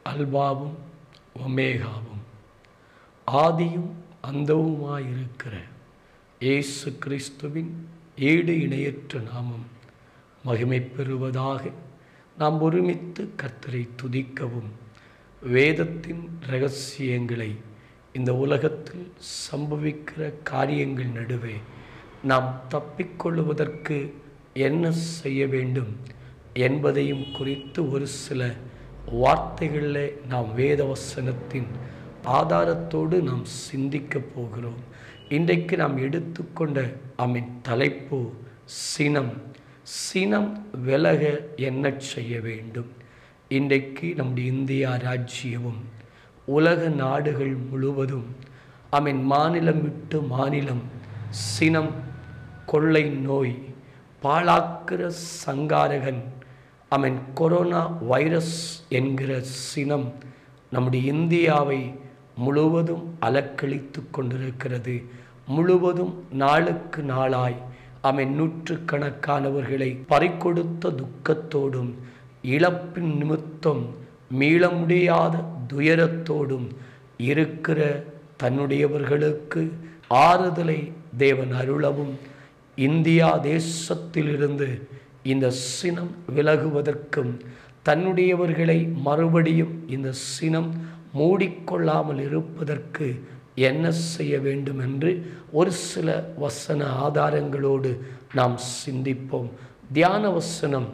அல்பாவும் ஒமேகாவும் ஆதியும் அந்தவுமாயிருக்கிற இயேசு கிறிஸ்துவின் ஈடு இணையற்ற நாமம் மகிமை பெறுவதாக நாம் ஒருமித்து கர்த்தரை துதிக்கவும் வேதத்தின் ரகசியங்களை இந்த உலகத்தில் சம்பவிக்கிற காரியங்கள் நடுவே நாம் தப்பிக்கொள்வதற்கு என்ன செய்ய வேண்டும் என்பதையும் குறித்து ஒரு சில வார்த்தைகளில் நாம் வேத வசனத்தின் ஆதாரத்தோடு நாம் சிந்திக்க போகிறோம் இன்றைக்கு நாம் எடுத்துக்கொண்ட அமின் தலைப்பு சினம் சினம் விலக என்ன செய்ய வேண்டும் இன்றைக்கு நம்முடைய இந்தியா ராஜ்யமும் உலக நாடுகள் முழுவதும் அமின் மாநிலம் விட்டு மாநிலம் சினம் கொள்ளை நோய் பாழாக்கிற சங்காரகன் அவன் கொரோனா வைரஸ் என்கிற சினம் நம்முடைய இந்தியாவை முழுவதும் அலக்களித்து கொண்டிருக்கிறது முழுவதும் நாளுக்கு நாளாய் அவன் நூற்றுக்கணக்கானவர்களை பறிக்கொடுத்த துக்கத்தோடும் இழப்பின் நிமித்தம் மீள முடியாத துயரத்தோடும் இருக்கிற தன்னுடையவர்களுக்கு ஆறுதலை தேவன் அருளவும் இந்தியா தேசத்திலிருந்து இந்த சினம் விலகுவதற்கும் தன்னுடையவர்களை மறுபடியும் இந்த சினம் மூடிக்கொள்ளாமல் இருப்பதற்கு என்ன செய்ய வேண்டும் என்று ஒரு சில வசன ஆதாரங்களோடு நாம் சிந்திப்போம் தியான வசனம்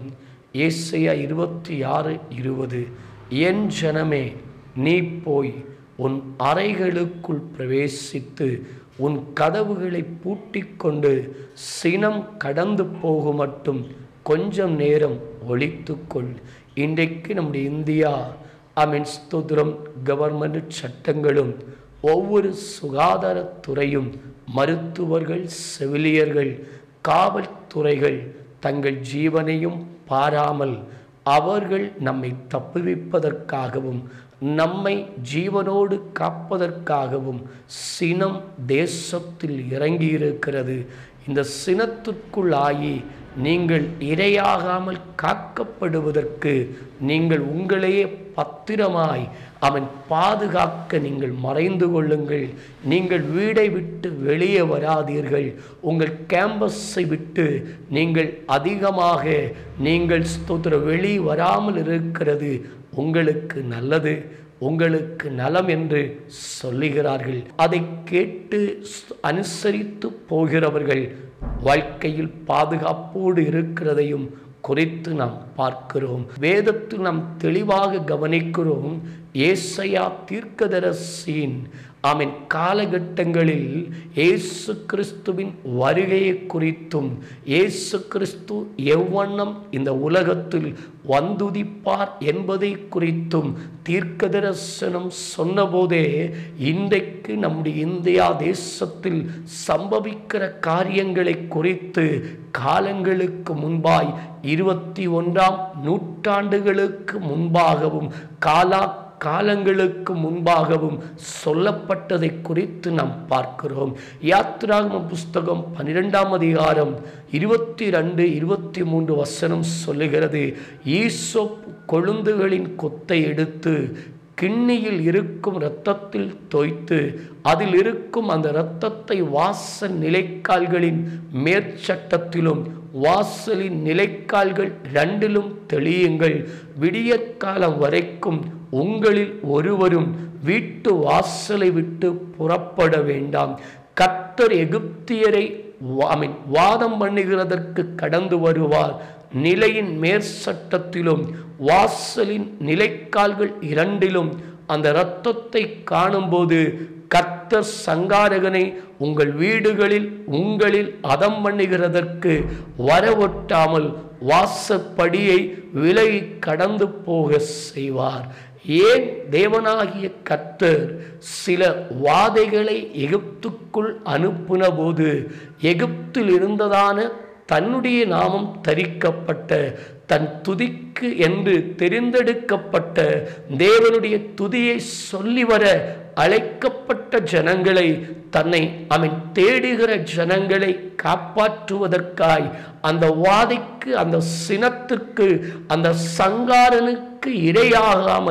ஏசையா இருபத்தி ஆறு இருபது என் ஜனமே நீ போய் உன் அறைகளுக்குள் பிரவேசித்து உன் கதவுகளை பூட்டிக்கொண்டு சினம் கடந்து போகும் மட்டும் கொஞ்சம் நேரம் ஒழித்துக்கொள் இன்றைக்கு நம்முடைய இந்தியா அமீன் ஸ்தோத்திரம் கவர்மெண்ட் சட்டங்களும் ஒவ்வொரு சுகாதாரத்துறையும் மருத்துவர்கள் செவிலியர்கள் காவல்துறைகள் தங்கள் ஜீவனையும் பாராமல் அவர்கள் நம்மை தப்புவிப்பதற்காகவும் நம்மை ஜீவனோடு காப்பதற்காகவும் சினம் தேசத்தில் இறங்கியிருக்கிறது இந்த சினத்திற்குள் ஆகி நீங்கள் இரையாகாமல் காக்கப்படுவதற்கு நீங்கள் உங்களையே பத்திரமாய் அவன் பாதுகாக்க நீங்கள் மறைந்து கொள்ளுங்கள் நீங்கள் வீடை விட்டு வெளியே வராதீர்கள் உங்கள் கேம்பஸை விட்டு நீங்கள் அதிகமாக நீங்கள் ஸ்தோத்திர வெளி வராமல் இருக்கிறது உங்களுக்கு நல்லது உங்களுக்கு நலம் என்று சொல்லுகிறார்கள் அதை கேட்டு அனுசரித்து போகிறவர்கள் வாழ்க்கையில் பாதுகாப்போடு இருக்கிறதையும் குறித்து நாம் பார்க்கிறோம் வேதத்தில் நாம் தெளிவாக கவனிக்கிறோம் ஏசையா தீர்க்கதரசியின் ஆமீன் காலகட்டங்களில் இயேசு கிறிஸ்துவின் வருகையை குறித்தும் இயேசு கிறிஸ்து எவ்வண்ணம் இந்த உலகத்தில் வந்துதிப்பார் என்பதை குறித்தும் தீர்க்கதரிசனம் சொன்னபோதே இன்றைக்கு நம்முடைய இந்தியா தேசத்தில் சம்பவிக்கிற காரியங்களை குறித்து காலங்களுக்கு முன்பாய் இருபத்தி ஒன்றாம் நூற்றாண்டுகளுக்கு முன்பாகவும் காலா காலங்களுக்கு முன்பாகவும் சொல்லப்பட்டதை குறித்து நாம் பார்க்கிறோம் யாத்ராகம புஸ்தகம் பன்னிரெண்டாம் அதிகாரம் இருபத்தி ரெண்டு இருபத்தி மூன்று வசனம் சொல்லுகிறது ஈசோப் கொழுந்துகளின் கொத்தை எடுத்து கிண்ணியில் இருக்கும் இரத்தத்தில் தோய்த்து அதில் இருக்கும் அந்த இரத்தத்தை வாசல் நிலைக்கால்களின் மேற்சட்டத்திலும் வாசலின் நிலைக்கால்கள் ரெண்டிலும் தெளியுங்கள் விடிய காலம் வரைக்கும் உங்களில் ஒருவரும் வீட்டு வாசலை விட்டு புறப்பட வேண்டாம் கர்த்தர் எகிப்தியரை மீன் வாதம் பண்ணுகிறதற்கு கடந்து வருவார் நிலையின் மேற்சட்டத்திலும் வாசலின் நிலைக்கால்கள் இரண்டிலும் அந்த இரத்தத்தை காணும்போது கர்த்தர் சங்காரகனை உங்கள் வீடுகளில் உங்களில் அதம் பண்ணுகிறதற்கு வரவொட்டாமல் வாசப்படியை விலகி கடந்து போக செய்வார் ஏன் தேவனாகிய கர்த்தர் சில வாதைகளை எகிப்துக்குள் அனுப்புன போது எகிப்தில் இருந்ததான தன்னுடைய நாமம் தரிக்கப்பட்ட தன் துதிக்கு என்று தெரிந்தெடுக்கப்பட்ட தேவனுடைய துதியை சொல்லி வர அழைக்கப்பட்ட ஜனங்களை தன்னை அவன் தேடுகிற ஜனங்களை காப்பாற்றுவதற்காய் அந்த வாதைக்கு அந்த சினத்திற்கு அந்த சங்காரனுக்கு இரையாகாமல்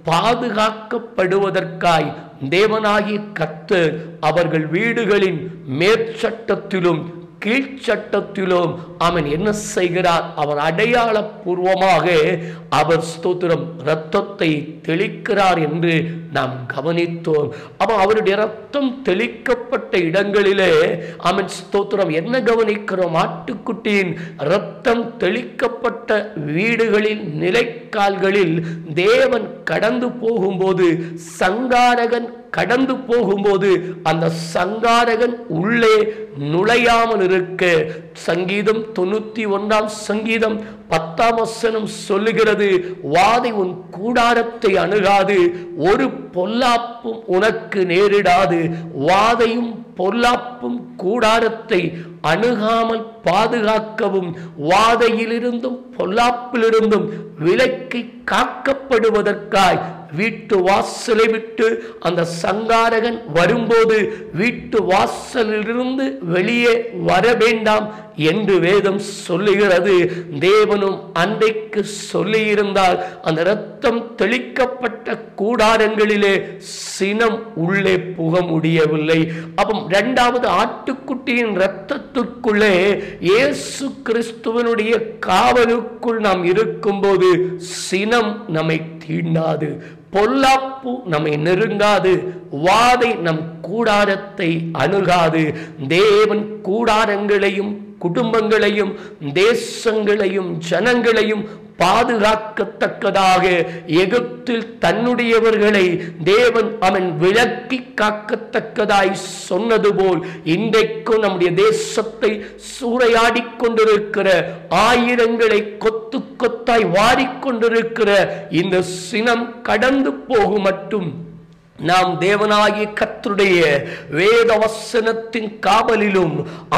பாதுகாக்கப்படுவதற்காய் தேவனாகிய கர்த்தர் அவர்கள் வீடுகளின் மேற்சட்டத்திலும் கீழ்ச்சட்டத்திலும் அவன் என்ன செய்கிறார் அவர் அடையாள பூர்வமாக அவர் ஸ்தோத்திரம் இரத்தத்தை தெளிக்கிறார் என்று நாம் கவனித்தோம் அவன் அவருடைய ரத்தம் தெளிக்கப்பட்ட இடங்களிலே அவன் ஸ்தோத்திரம் என்ன கவனிக்கிறோம் ஆட்டுக்குட்டியின் ரத்தம் தெளிக்கப்பட்ட வீடுகளில் நிலைக்கால்களில் தேவன் கடந்து போகும்போது சங்காரகன் கடந்து போகும்போது அந்த சங்காரகன் உள்ளே நுழையாமல் இருக்க சங்கீதம் தொண்ணூத்தி ஒன்றாம் சங்கீதம் பத்தாம் வசனம் சொல்லுகிறது வாதை உன் கூடாரத்தை அணுகாது ஒரு பொல்லாப்பும் உனக்கு நேரிடாது வாதையும் பொல்லாப்பும் கூடாரத்தை அணுகாமல் பாதுகாக்கவும் வாதையிலிருந்தும் பொல்லாப்பிலிருந்தும் விலக்கி காக்கப்படுவதற்காய் வீட்டு வாசலை விட்டு அந்த சங்காரகன் வரும்போது வீட்டு வாசலிலிருந்து வெளியே வர வேண்டாம் என்று வேதம் சொல்லுகிறது தேவனும் அன்றைக்கு சொல்லியிருந்தால் அந்த இரத்தம் தெளிக்கப்பட்ட கூடாரங்களிலே சினம் உள்ளே புக முடியவில்லை அப்போ இரண்டாவது ஆட்டுக்குட்டியின் இரத்தத்துக்குள்ளே இயேசு கிறிஸ்துவனுடைய காவலுக்குள் நாம் இருக்கும்போது சினம் நம்மை தீண்டாது பொல்லாப்பு நம்மை நெருங்காது வாதை நம் கூடாரத்தை அணுகாது தேவன் கூடாரங்களையும் குடும்பங்களையும் தேசங்களையும் ஜனங்களையும் பாதுகாக்கத்தக்கதாக எகிப்தில் தன்னுடையவர்களை தேவன் அவன் விளக்கி காக்கத்தக்கதாய் சொன்னது போல் இன்றைக்கும் நம்முடைய தேசத்தை சூறையாடிக் கொண்டிருக்கிற ஆயிரங்களை கொத்து கொத்தாய் வாரிக்கொண்டிருக்கிற இந்த சினம் கடந்து போகும் மட்டும் நாம் தேவனாகிய கர்த்தருடைய வேத வசனத்தின் காவலிலும்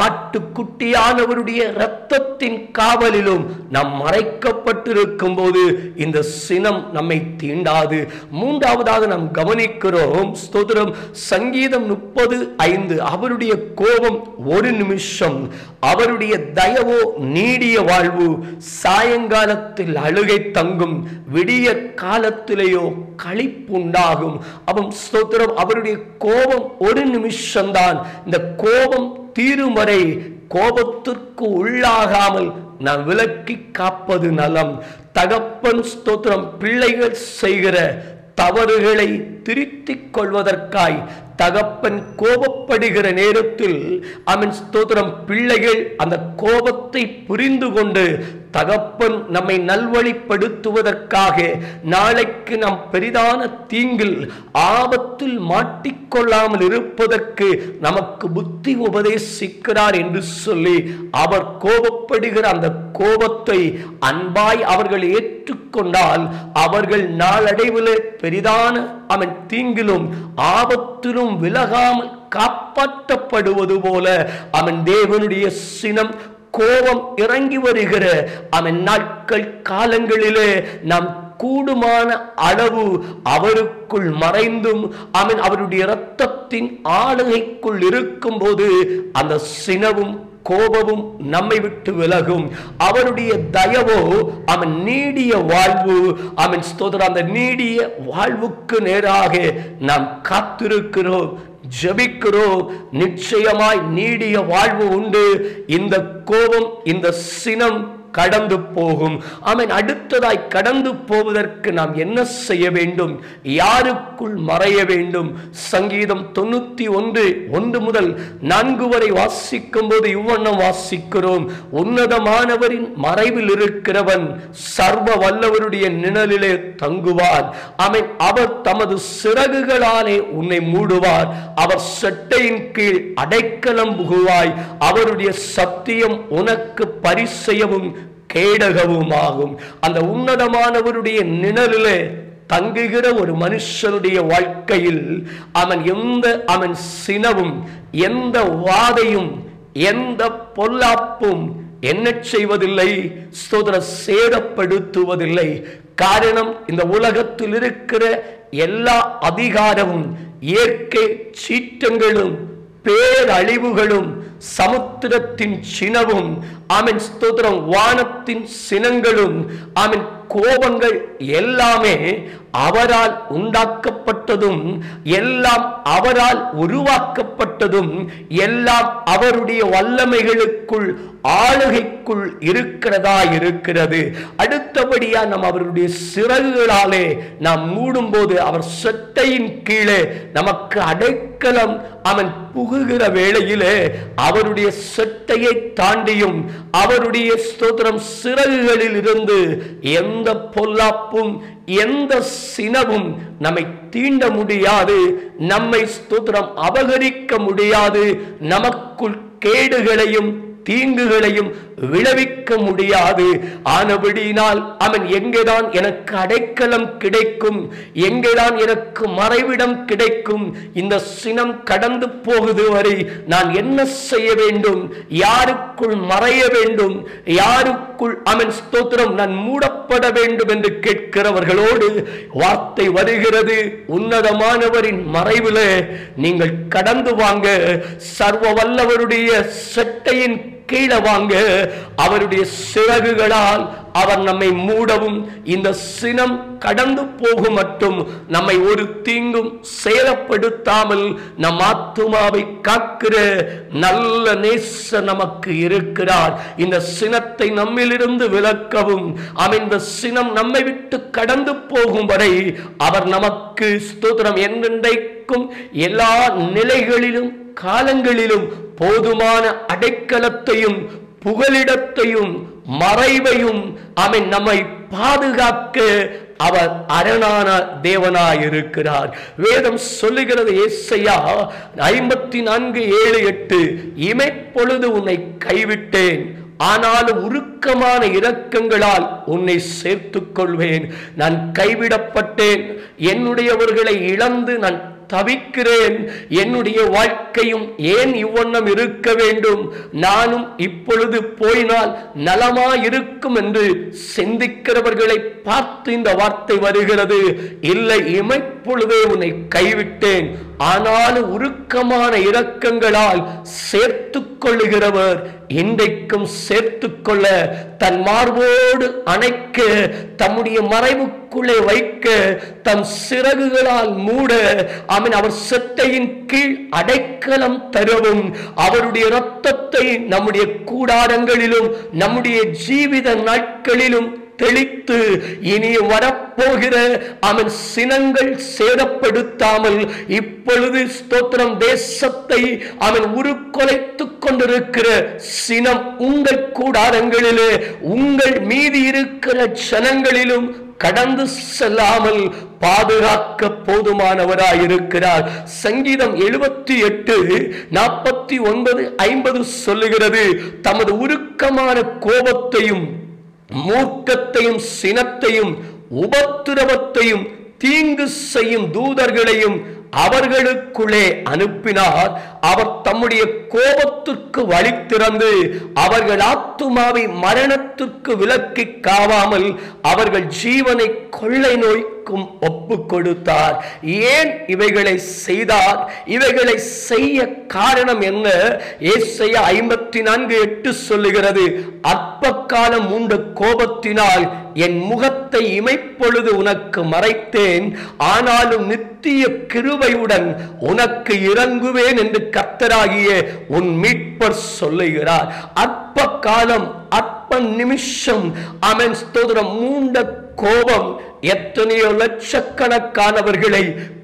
ஆட்டுக்குட்டியானவருடைய இரத்தத்தின் காவலிலும் நாம் மறைக்கப்பட்டிருக்கும் போது இந்த சினம் நம்மை தீண்டாது மூன்றாவதாக நாம் கவனிக்கிறோம் ஸ்தோத்திரம் சங்கீதம் முப்பது ஐந்து அவருடைய கோபம் ஒரு நிமிஷம் அவருடைய தயவோ நீடிய வாழ்வு சாயங்காலத்தில் அழுகை தங்கும் விடிய காலத்திலேயோ களிப்புண்டாகும் அவன் ஸ்தோத்திரம் அவருடைய கோபம் ஒரு நிமிஷம்தான் இந்த கோபம் தீரும் வரை கோபத்திற்கு உள்ளாகாமல் நான் விலக்கி காப்பது நலம் தகப்பன் ஸ்தோத்திரம் பிள்ளைகள் செய்கிற தவறுகளை திருத்திக் கொள்வதற்காய் தகப்பன் கோபப்படுகிற நேரத்தில் அவன் ஸ்தோத்திரம் பிள்ளைகள் அந்த கோபத்தை புரிந்து கொண்டு தகப்பன் நம்மை நல்வழிப்படுத்துவதற்காக நாளைக்கு நாம் பெரிதான தீங்கில் ஆபத்தில் மாட்டிக்கொள்ளாமல் இருப்பதற்கு நமக்கு புத்தி உபதேசிக்கிறார் என்று சொல்லி அவர் கோபப்படுகிற அந்த கோபத்தை அன்பாய் அவர்கள் ஏற்றுக்கொண்டால் அவர்கள் நாளடைவில் பெரிதான அவன் தீங்கிலும் ஆபத்திலும் விலகாமல் காப்பாற்றப்படுவது போல அவன் தேவனுடைய சினம் கோபம் இறங்கி வருகிற அவன் நாட்கள் காலங்களிலே நாம் கூடுமான அளவு அவருக்குள் மறைந்தும் அவன் அவருடைய இரத்தத்தின் ஆளுகைக்குள் இருக்கும்போது அந்த சினவும் கோபமும் நம்மை விட்டு விலகும் அவருடைய தயவோ அவன் நீடிய வாழ்வு அவன் ஸ்தோத்திரம் அந்த நீடிய வாழ்வுக்கு நேராக நாம் காத்திருக்கிறோம் ஜெபிக்கிறோம் நிச்சயமாய் நீடிய வாழ்வு உண்டு இந்த கோபம் இந்த சினம் கடந்து போகும் அவன் அடுத்ததாய் கடந்து போவதற்கு நாம் என்ன செய்ய வேண்டும் யாருக்குள் மறைய வேண்டும் சங்கீதம் தொண்ணூத்தி ஒன்று ஒன்று முதல் நான்கு வரை வாசிக்கும் போது இவ்வண்ணம் வாசிக்கிறோம் உன்னதமானவரின் மறைவில் இருக்கிறவன் சர்வ வல்லவருடைய நிழலிலே தங்குவார் அவன் அவர் தமது சிறகுகளாலே உன்னை மூடுவார் அவர் செட்டையின் கீழ் அடைக்கலம் புகுவாய் அவருடைய சத்தியம் உனக்கு பரிசெய்யவும் கேடகவுமாகும் அந்த உன்னதமானவருடைய நிழலிலே தங்குகிற ஒரு மனுஷனுடைய வாழ்க்கையில் அவன் எந்த அவன் சினவும் எந்த வாதையும் எந்த பொல்லாப்பும் என்ன செய்வதில்லை ஸ்தோத்திர சேதப்படுத்துவதில்லை காரணம் இந்த உலகத்தில் இருக்கிற எல்லா அதிகாரமும் இயற்கை சீற்றங்களும் பேரழிவுகளும் சமுத்திரத்தின் சினவும் ஆமென் ஸ்தோத்திரம் வானத்தின் சினங்களும் ஆமென் கோபங்கள் எல்லாமே அவரால் உண்டாக்கப்பட்டதும் எல்லாம் அவரால் உருவாக்கப்பட்டதும் எல்லாம் அவருடைய வல்லமைகளுக்குள் ஆளுகைக்குள் இருக்கிறதா இருக்கிறது அடுத்தபடியா நாம் அவருடைய சிறகுகளாலே நாம் மூடும்போது அவர் செட்டையின் கீழே நமக்கு அடைக்கலம் அவன் புகுகிற வேளையிலே அவருடைய செட்டையை தாண்டியும் அவருடைய ஸ்தோத்திரம் சிறகுகளில் இருந்து எந்த பொல்லாப்பும் எந்த சினவும் நம்மை தீண்ட முடியாது நம்மை ஸ்தோத்திரம் அபகரிக்க முடியாது நமக்குள் கேடுகளையும் தீங்குகளையும் விளைவிக்க முடியாது ஆனபடியினால் அவன் எங்கேதான் எனக்கு அடைக்கலம் கிடைக்கும் எங்கேதான் எனக்கு மறைவிடம் கிடைக்கும் இந்த சினம் கடந்து போகுது வரை நான் என்ன செய்ய வேண்டும் யாருக்குள் மறைய வேண்டும் யாருக்குள் அவன் ஸ்தோத்திரம் நான் மூடப்பட வேண்டும் என்று கேட்கிறவர்களோடு வார்த்தை வருகிறது உன்னதமானவரின் மறைவிலே நீங்கள் கடந்து வாங்க சர்வ வல்லவருடைய சட்டையின் கீழே வாங்க அவருடைய சிறகுகளால் அவர் நம்மை மூடவும் இந்த சினம் கடந்து போகும் மட்டும் நம்மை ஒரு தீங்கும் சேதப்படுத்தாமல் நம் ஆத்துமாவை காக்கிற நல்ல நேச நமக்கு இருக்கிறார் இந்த சினத்தை நம்மிலிருந்து விலக்கவும் அவன் இந்த சினம் நம்மை விட்டு கடந்து போகும் வரை அவர் நமக்கு ஸ்தோத்திரம் என்றென்றைக்கும் எல்லா நிலைகளிலும் காலங்களிலும் போதுமான அடைக்கலத்தையும் புகலிடத்தையும் மறைவையும் அவன் நம்மை பாதுகாக்க அவர் அரணான தேவனாயிருக்கிறார் வேதம் சொல்லுகிறது ஏசையா ஐம்பத்தி நான்கு ஏழு எட்டு இமைப்பொழுது உன்னை கைவிட்டேன் ஆனாலும் உருக்கமான இரக்கங்களால் உன்னை சேர்த்துக் கொள்வேன் நான் கைவிடப்பட்டேன் என்னுடையவர்களை இழந்து நான் தவிக்கிறேன் என்னுடைய வாழ்க்கையும் ஏன் இவ்வண்ணம் இருக்க வேண்டும் நானும் இப்பொழுது போயினால் நலமா இருக்கும் என்று சிந்திக்கிறவர்களை பார்த்து இந்த வார்த்தை வருகிறது இல்லை இமைப்பொழுதே உன்னை கைவிட்டேன் ஆனாலும் உருக்கமான இரக்கங்களால் சேர்த்துக் கொள்ளுகிறவர் இன்றைக்கும் சேர்த்துக் கொள்ள தன் மார்போடு அணைக்க தம்முடைய மறைவுக்குள்ளே வைக்க தம் சிறகுகளால் மூட அவன் அவர் செட்டையின் கீழ் அடைக்கலம் தரவும் அவருடைய இரத்தத்தை நம்முடைய கூடாரங்களிலும் நம்முடைய ஜீவித நாட்களிலும் தெளித்து இனி வரப்போகிற அவன் சினங்கள் சேதப்படுத்தாமல் இப்பொழுது ஸ்தோத்திரம் தேசத்தை அவன் உருக்கொலைத்துக் கொண்டிருக்கிற சினம் உங்கள் கூடாரங்களிலே உங்கள் மீதி இருக்கிற ஜனங்களிலும் கடந்து செல்லாமல் பாதுகாக்க போதுமானவராயிருக்கிறார் சங்கீதம் எழுபத்தி எட்டு நாற்பத்தி ஒன்பது ஐம்பது சொல்லுகிறது தமது உருக்கமான கோபத்தையும் மூர்க்கத்தையும் சினத்தையும் உபத்திரவத்தையும் தீங்கு செய்யும் தூதர்களையும் அவர்களுக்குள்ளே அனுப்பினார் அவர் தம்முடைய கோபத்திற்கு வழி திறந்து அவர்கள் ஆத்துமாவை மரணத்திற்கு விலக்கி காவாமல் அவர்கள் ஜீவனை கொள்ளை நோய்க்கும் ஒப்பு கொடுத்தார் ஏன் இவைகளை செய்தார் இவைகளை செய்ய காரணம் என்ன ஏசையா ஐம்பத்தி நான்கு எட்டு சொல்லுகிறது அற்ப காலம் உண்ட கோபத்தினால் என் முகத்தை இமைப்பொழுது உனக்கு மறைத்தேன் ஆனாலும் நித்திய கிருபையுடன் உனக்கு இறங்குவேன் என்று கர்த்தராகிய உன் மீட்பர் சொல்லுகிறார் அற்ப காலம் அற்ப நிமிஷம் அவன் ஸ்தோத்திரம் மூண்ட கோபம் எத்தனையோ லட்சக்கணக்கானவர்களை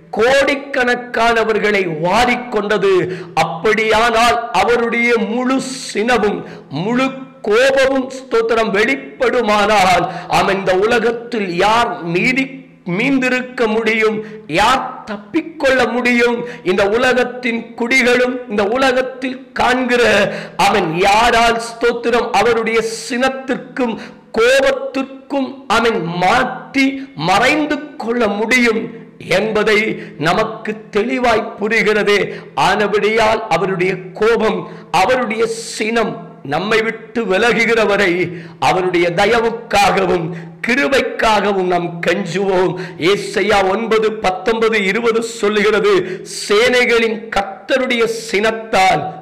கோடிக்கணக்கானவர்களை வாரிக்கொண்டது அப்படியானால் அவருடைய முழு சினவும் முழு கோபமும் ஸ்தோத்திரம் வெளிப்படுமானால் அவன் இந்த உலகத்தில் யார் நீதி மீந்திருக்க முடியும் யார் தப்பிக்கொள்ள முடியும் இந்த உலகத்தின் குடிகளும் இந்த உலகத்தில் காண்கிற அவன் யாரால் ஸ்தோத்திரம் அவருடைய சினத்திற்கும் கோபத்திற்கும் அவன் மாற்றி மறைந்து கொள்ள முடியும் என்பதை நமக்கு தெளிவாய் புரிகிறதே ஆனபடியால் அவருடைய கோபம் அவருடைய சினம் நம்மை விட்டு விலகுகிற வரை அவருடைய தயவுக்காகவும் கிருபைக்காகவும் நாம் கெஞ்சுவோம் ஏசையா ஒன்பது பத்தொன்பது இருபது சொல்லுகிறது சேனைகளின் கர்த்தருடைய சினத்தால்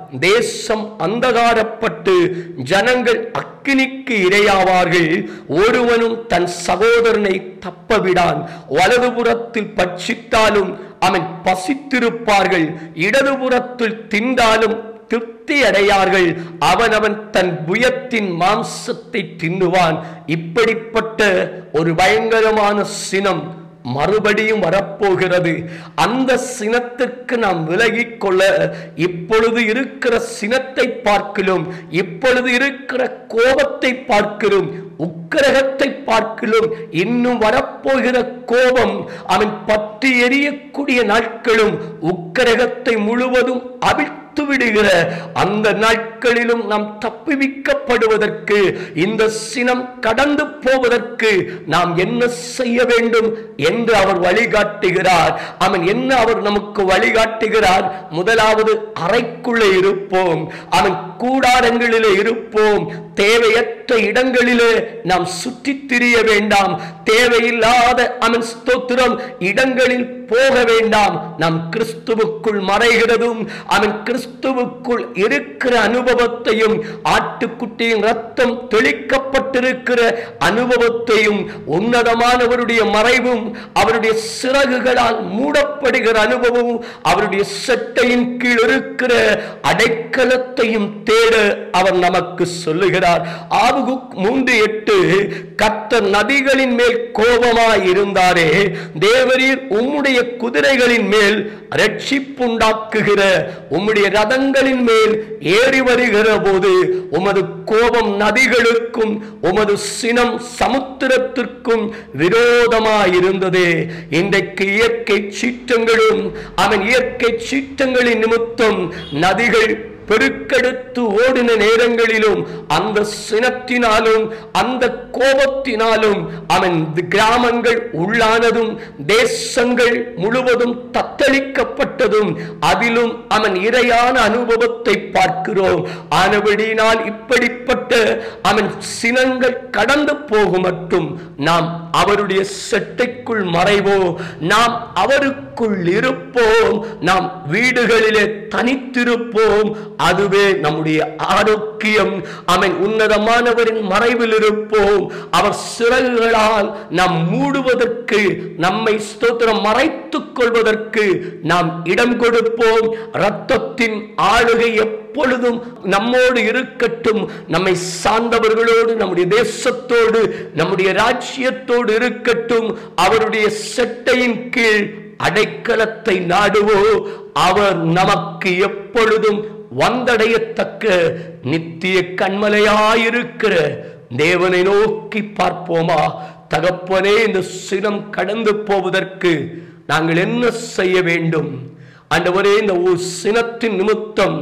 தேசம் அந்தகாரப்பட்டு ஜனங்கள் அக்கினிக்கு இரையாவார்கள் ஒருவனும் தன் சகோதரனை தப்பவிடான் வலதுபுறத்தில் பட்சித்தாலும் அவன் பசித்திருப்பார்கள் இடதுபுறத்தில் தின்றாலும் திருப்தி அடையார்கள் அவனவன் தன் புயத்தின் மாம்சத்தை தின்னுவான் இப்படிப்பட்ட ஒரு பயங்கரமான சினம் மறுபடியும் வரப்போகிறது அந்த சினத்திற்கு நாம் விலகிக் கொள்ள இப்பொழுது இருக்கிற சினத்தை பார்க்கிலும் இப்பொழுது இருக்கிற கோபத்தை பார்க்கிறோம் உக்கிரகத்தை பார்க்கிலும் இன்னும் வரப்போகிற கோபம் அவன் பற்றி எரியக்கூடிய நாட்களும் உக்கிரகத்தை முழுவதும் அவிழ்த்து விடுகிற அந்த நாட்களிலும் நாம் தப்புவிக்கப்படுவதற்கு இந்த சினம் கடந்து போவதற்கு நாம் என்ன செய்ய வேண்டும் என்று அவர் வழிகாட்டுகிறார் அவன் என்ன அவர் நமக்கு வழிகாட்டுகிறார் முதலாவது அறைக்குள்ளே இருப்போம் அவன் கூடாரங்களிலே இருப்போம் தேவையற்ற இடங்களிலே நாம் சுற்றித் திரிய வேண்டாம் தேவையில்லாத அவன் ஸ்தோத்திரம் இடங்களில் போக வேண்டாம் நாம் கிறிஸ்துவுக்குள் மறைகிறதும் அவன் கிறிஸ்துவுக்குள் இருக்கிற அனுபவத்தையும் ஆட்டுக்குட்டியின் ரத்தம் தெளிக்கப்பட்டிருக்கிற அனுபவத்தையும் உன்னதமானவருடைய மறைவும் அவருடைய சிறகுகளால் மூடப்படுகிற அனுபவமும் அவருடைய சட்டையின் கீழ் இருக்கிற அடைக்கலத்தையும் தேட அவர் நமக்கு சொல்லுகிறார் ஆபுகு மூன்று எட்டு கத்த நதிகளின் மேல் கோபமாய் இருந்தாரே தேவரீர் உம்முடைய குதிரைகளின் மேல் ரட்சிப்புண்டாக்குகிற உம்முடைய ரதங்களின் மேல் ஏறி வருகிற போது உமது கோபம் நதிகளுக்கும் உமது சினம் சமுத்திரத்திற்கும் விரோதமாயிருந்ததே இன்றைக்கு இயற்கை சீற்றங்களும் அவன் இயற்கை சீற்றங்களின் நிமித்தம் நதிகள் பெருக்கெடுத்து ஓடின நேரங்களிலும் அந்த சினத்தினாலும் அந்த கோபத்தினாலும் அவன் கிராமங்கள் உள்ளானதும் தேசங்கள் முழுவதும் தத்தளிக்கப்பட்டதும் அதிலும் அவன் இறையான அனுபவத்தை பார்க்கிறோம் ஆனபடியினால் இப்படிப்பட்ட அவன் சினங்கள் கடந்து போகும் மட்டும் நாம் அவருடைய செட்டைக்குள் மறைவோம் நாம் அவருக்குள் இருப்போம் நாம் வீடுகளிலே தனித்திருப்போம் அதுவே நம்முடைய ஆரோக்கியம் அவன் உன்னதமானவரின் மறைவில் இருப்போம் அவர் சிறகுகளால் நாம் மூடுவதற்கு நம்மை ஸ்தோத்திரம் மறைத்துக் கொள்வதற்கு நாம் இடம் கொடுப்போம் இரத்தத்தின் ஆளுகை எப்பொழுதும் நம்மோடு இருக்கட்டும் நம்மை சார்ந்தவர்களோடு நம்முடைய தேசத்தோடு நம்முடைய ராஜ்யத்தோடு இருக்கட்டும் அவருடைய செட்டையின் கீழ் அடைக்கலத்தை நாடுவோ அவர் நமக்கு எப்பொழுதும் வந்தடையத்தக்க நித்திய கண்மலையாயிருக்கிற தேவனை நோக்கி பார்ப்போமா தகப்பனே இந்த சினம் கடந்து போவதற்கு நாங்கள் என்ன செய்ய வேண்டும் ஆண்டவரே இந்த ஒரு சினத்தின் நிமித்தம்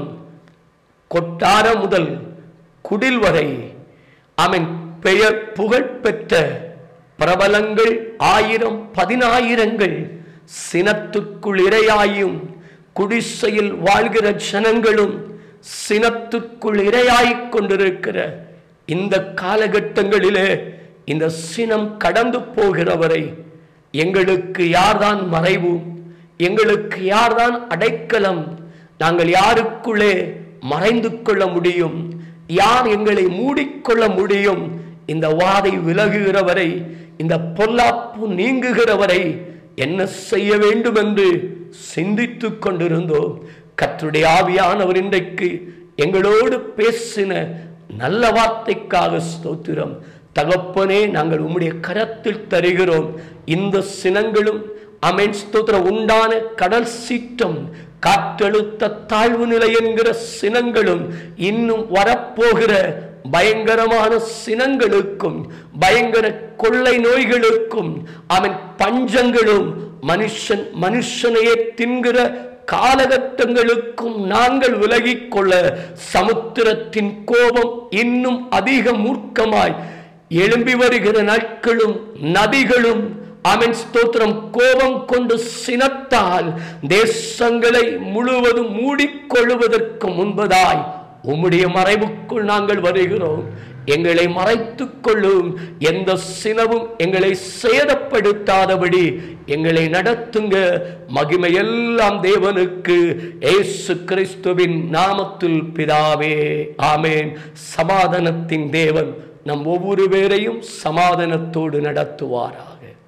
கொட்டார முதல் குடில் வரை அவன் பெயர் புகழ் பெற்ற பிரபலங்கள் ஆயிரம் பதினாயிரங்கள் சினத்துக்குள் இரையாயும் குடிசையில் வாழ்கிற ஜனங்களும் சினத்துக்குள் இரையாய்க் கொண்டிருக்கிற இந்த காலகட்டங்களிலே இந்த சினம் கடந்து போகிறவரை எங்களுக்கு யார்தான் மறைவு எங்களுக்கு யார்தான் அடைக்கலம் நாங்கள் யாருக்குள்ளே மறைந்து கொள்ள முடியும் யார் எங்களை மூடிக்கொள்ள முடியும் இந்த வாதை விலகுகிறவரை இந்த பொல்லாப்பு நீங்குகிறவரை என்ன செய்ய வேண்டும் என்று சிந்தித்துக் கொண்டிருந்தோம் கர்த்தருடைய ஆவியானவர் இன்றைக்கு எங்களோடு பேசின நல்ல வார்த்தைக்காக ஸ்தோத்திரம் தகப்பனே நாங்கள் உம்முடைய கரத்தில் தருகிறோம் இந்த சினங்களும் அமேன் ஸ்தோத்திரம் உண்டான கடல் சீற்றம் காற்றழுத்த தாழ்வு நிலை என்கிற சினங்களும் இன்னும் வரப்போகிற பயங்கரமான சினங்களுக்கும் பயங்கர கொள்ளை நோய்களுக்கும் அவன் பஞ்சங்களும் மனுஷன் மனுஷனையே தின்கிற காலகட்டங்களுக்கும் நாங்கள் விலகிக் கொள்ள சமுத்திரத்தின் கோபம் இன்னும் அதிக மூர்க்கமாய் எழும்பி வருகிற நாட்களும் நதிகளும் அவன் ஸ்தோத்திரம் கோபம் கொண்டு சினத்தால் தேசங்களை முழுவதும் மூடிக்கொள்வதற்கு முன்பதாய் உம்முடைய மறைவுக்குள் நாங்கள் வருகிறோம் எங்களை மறைத்துக் கொள்ளும் எந்த சினவும் எங்களை சேதப்படுத்தாதபடி எங்களை நடத்துங்க மகிமையெல்லாம் தேவனுக்கு ஏசு கிறிஸ்துவின் நாமத்தில் பிதாவே ஆமேன் சமாதானத்தின் தேவன் நம் ஒவ்வொரு பேரையும் சமாதானத்தோடு நடத்துவாராக